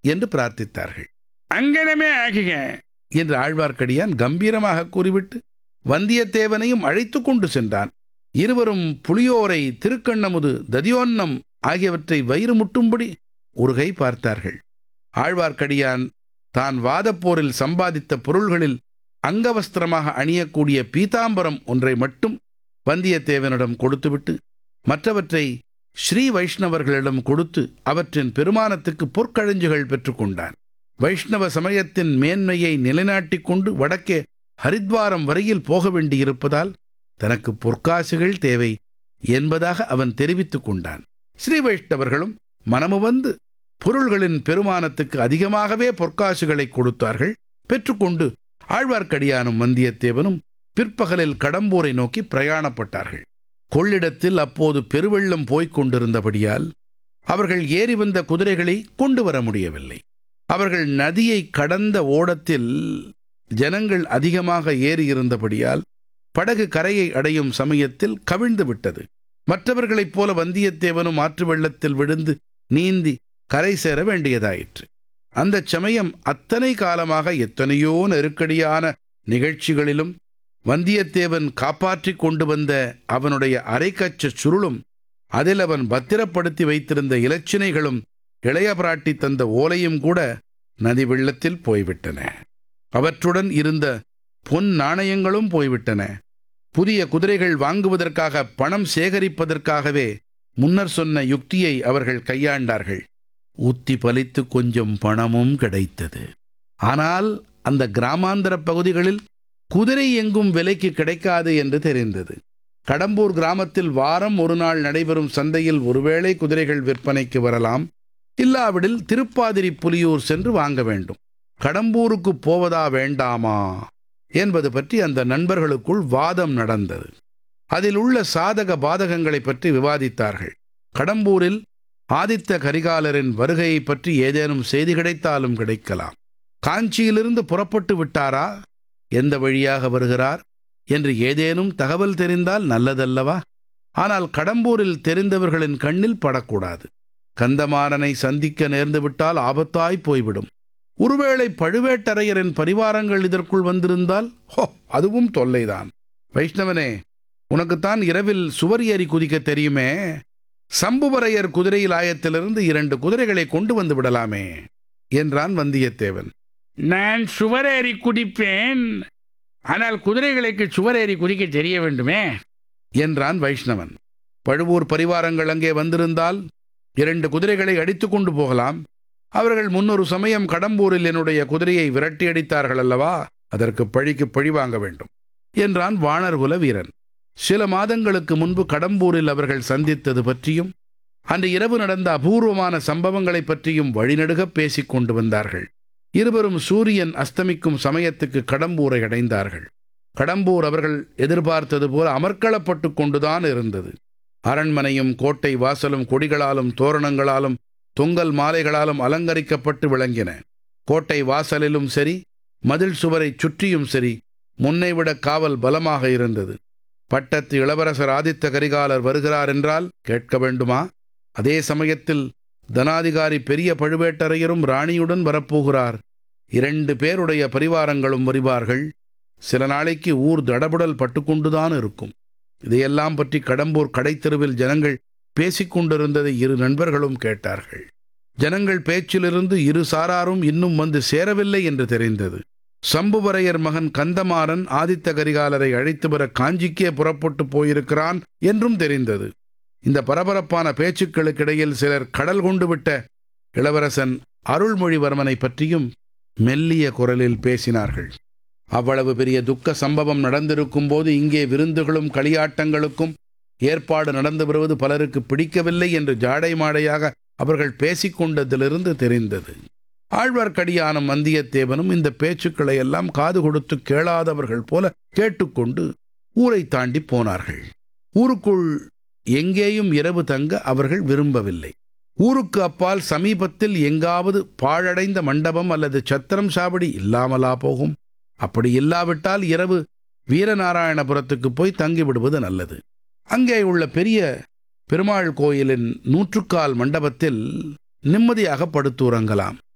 என்று பிரார்த்தித்தார்கள் அங்கனமே ஆகுக என்று ஆழ்வார்க்கடியான் கம்பீரமாக கூறிவிட்டு வந்தியத்தேவனையும் அழைத்து கொண்டு சென்றான் இருவரும் புளியோரை திருக்கண்ணமுது ததியோன்னம் ஆகியவற்றை வயிறு முட்டும்படி ஒரு கை பார்த்தார்கள் ஆழ்வார்க்கடியான் தான் வாதப்போரில் சம்பாதித்த பொருள்களில் அங்கவஸ்திரமாக அணியக்கூடிய பீதாம்பரம் ஒன்றை மட்டும் வந்தியத்தேவனிடம் கொடுத்துவிட்டு மற்றவற்றை ஸ்ரீ வைஷ்ணவர்களிடம் கொடுத்து அவற்றின் பெருமானத்துக்கு பொற்கழஞ்சுகள் பெற்றுக்கொண்டான் வைஷ்ணவ சமயத்தின் மேன்மையை நிலைநாட்டிக் கொண்டு வடக்கே ஹரித்வாரம் வரையில் போக வேண்டியிருப்பதால் தனக்கு பொற்காசுகள் தேவை என்பதாக அவன் தெரிவித்துக் கொண்டான் ஸ்ரீ வைஷ்ணவர்களும் மனமுவந்து பொருள்களின் பெருமானத்துக்கு அதிகமாகவே பொற்காசுகளை கொடுத்தார்கள் பெற்றுக்கொண்டு ஆழ்வார்க்கடியானும் வந்தியத்தேவனும் பிற்பகலில் கடம்பூரை நோக்கி பிரயாணப்பட்டார்கள் கொள்ளிடத்தில் அப்போது பெருவெள்ளம் போய்க் கொண்டிருந்தபடியால் அவர்கள் ஏறி வந்த குதிரைகளை கொண்டு வர முடியவில்லை அவர்கள் நதியை கடந்த ஓடத்தில் ஜனங்கள் அதிகமாக ஏறி இருந்தபடியால் படகு கரையை அடையும் சமயத்தில் கவிழ்ந்து விட்டது மற்றவர்களைப் போல வந்தியத்தேவனும் ஆற்று வெள்ளத்தில் விழுந்து நீந்தி கரை சேர வேண்டியதாயிற்று அந்தச் சமயம் அத்தனை காலமாக எத்தனையோ நெருக்கடியான நிகழ்ச்சிகளிலும் வந்தியத்தேவன் காப்பாற்றிக் கொண்டு வந்த அவனுடைய அரைக்கச்ச சுருளும் அதில் அவன் பத்திரப்படுத்தி வைத்திருந்த இலச்சினைகளும் இளைய பிராட்டி தந்த ஓலையும் கூட நதி வெள்ளத்தில் போய்விட்டன அவற்றுடன் இருந்த பொன் நாணயங்களும் போய்விட்டன புதிய குதிரைகள் வாங்குவதற்காக பணம் சேகரிப்பதற்காகவே முன்னர் சொன்ன யுக்தியை அவர்கள் கையாண்டார்கள் உத்தி பலித்து கொஞ்சம் பணமும் கிடைத்தது ஆனால் அந்த கிராமாந்தர பகுதிகளில் குதிரை எங்கும் விலைக்கு கிடைக்காது என்று தெரிந்தது கடம்பூர் கிராமத்தில் வாரம் ஒரு நாள் நடைபெறும் சந்தையில் ஒருவேளை குதிரைகள் விற்பனைக்கு வரலாம் இல்லாவிடில் திருப்பாதிரி புலியூர் சென்று வாங்க வேண்டும் கடம்பூருக்கு போவதா வேண்டாமா என்பது பற்றி அந்த நண்பர்களுக்குள் வாதம் நடந்தது அதில் உள்ள சாதக பாதகங்களை பற்றி விவாதித்தார்கள் கடம்பூரில் ஆதித்த கரிகாலரின் வருகையை பற்றி ஏதேனும் செய்தி கிடைத்தாலும் கிடைக்கலாம் காஞ்சியிலிருந்து புறப்பட்டு விட்டாரா எந்த வழியாக வருகிறார் என்று ஏதேனும் தகவல் தெரிந்தால் நல்லதல்லவா ஆனால் கடம்பூரில் தெரிந்தவர்களின் கண்ணில் படக்கூடாது கந்தமாறனை சந்திக்க நேர்ந்துவிட்டால் ஆபத்தாய் போய்விடும் ஒருவேளை பழுவேட்டரையரின் பரிவாரங்கள் இதற்குள் வந்திருந்தால் ஹோ அதுவும் தொல்லைதான் வைஷ்ணவனே உனக்குத்தான் இரவில் சுவர் ஏறி குதிக்க தெரியுமே சம்புவரையர் குதிரையில் ஆயத்திலிருந்து இரண்டு குதிரைகளை கொண்டு வந்து விடலாமே என்றான் வந்தியத்தேவன் நான் சுவரேறி குதிப்பேன் ஆனால் குதிரைகளுக்கு சுவரேறி குதிக்க தெரிய வேண்டுமே என்றான் வைஷ்ணவன் பழுவூர் பரிவாரங்கள் அங்கே வந்திருந்தால் இரண்டு குதிரைகளை அடித்துக் கொண்டு போகலாம் அவர்கள் முன்னொரு சமயம் கடம்பூரில் என்னுடைய குதிரையை விரட்டி அடித்தார்கள் அல்லவா அதற்கு பழிக்கு பழி வாங்க வேண்டும் என்றான் வாணர்குல வீரன் சில மாதங்களுக்கு முன்பு கடம்பூரில் அவர்கள் சந்தித்தது பற்றியும் அன்று இரவு நடந்த அபூர்வமான சம்பவங்களைப் பற்றியும் வழிநடுகப் பேசிக் கொண்டு வந்தார்கள் இருவரும் சூரியன் அஸ்தமிக்கும் சமயத்துக்கு கடம்பூரை அடைந்தார்கள் கடம்பூர் அவர்கள் எதிர்பார்த்தது போல அமர்க்களப்பட்டு கொண்டுதான் இருந்தது அரண்மனையும் கோட்டை வாசலும் கொடிகளாலும் தோரணங்களாலும் தொங்கல் மாலைகளாலும் அலங்கரிக்கப்பட்டு விளங்கின கோட்டை வாசலிலும் சரி மதில் சுவரைச் சுற்றியும் சரி முன்னைவிட காவல் பலமாக இருந்தது பட்டத்து இளவரசர் ஆதித்த கரிகாலர் வருகிறார் என்றால் கேட்க வேண்டுமா அதே சமயத்தில் தனாதிகாரி பெரிய பழுவேட்டரையரும் ராணியுடன் வரப்போகிறார் இரண்டு பேருடைய பரிவாரங்களும் வருவார்கள் சில நாளைக்கு ஊர் தடபுடல் பட்டுக்கொண்டுதான் இருக்கும் இதையெல்லாம் பற்றி கடம்பூர் கடைத்தெருவில் ஜனங்கள் பேசிக் கொண்டிருந்ததை இரு நண்பர்களும் கேட்டார்கள் ஜனங்கள் பேச்சிலிருந்து இரு சாராரும் இன்னும் வந்து சேரவில்லை என்று தெரிந்தது சம்புவரையர் மகன் கந்தமாறன் ஆதித்த கரிகாலரை அழைத்து வர காஞ்சிக்கே புறப்பட்டு போயிருக்கிறான் என்றும் தெரிந்தது இந்த பரபரப்பான பேச்சுக்களுக்கிடையில் சிலர் கடல் கொண்டு விட்ட இளவரசன் அருள்மொழிவர்மனை பற்றியும் மெல்லிய குரலில் பேசினார்கள் அவ்வளவு பெரிய துக்க சம்பவம் நடந்திருக்கும் போது இங்கே விருந்துகளும் களியாட்டங்களுக்கும் ஏற்பாடு நடந்து வருவது பலருக்கு பிடிக்கவில்லை என்று ஜாடை மாடையாக அவர்கள் பேசிக்கொண்டதிலிருந்து தெரிந்தது ஆழ்வார்க்கடியானும் வந்தியத்தேவனும் இந்த பேச்சுக்களை எல்லாம் காது கொடுத்து கேளாதவர்கள் போல கேட்டுக்கொண்டு ஊரை தாண்டி போனார்கள் ஊருக்குள் எங்கேயும் இரவு தங்க அவர்கள் விரும்பவில்லை ஊருக்கு அப்பால் சமீபத்தில் எங்காவது பாழடைந்த மண்டபம் அல்லது சத்திரம் சாவடி இல்லாமலா போகும் அப்படி இல்லாவிட்டால் இரவு வீரநாராயணபுரத்துக்கு போய் தங்கிவிடுவது நல்லது அங்கே உள்ள பெரிய பெருமாள் கோயிலின் நூற்றுக்கால் மண்டபத்தில் நிம்மதியாக படுத்துறங்கலாம்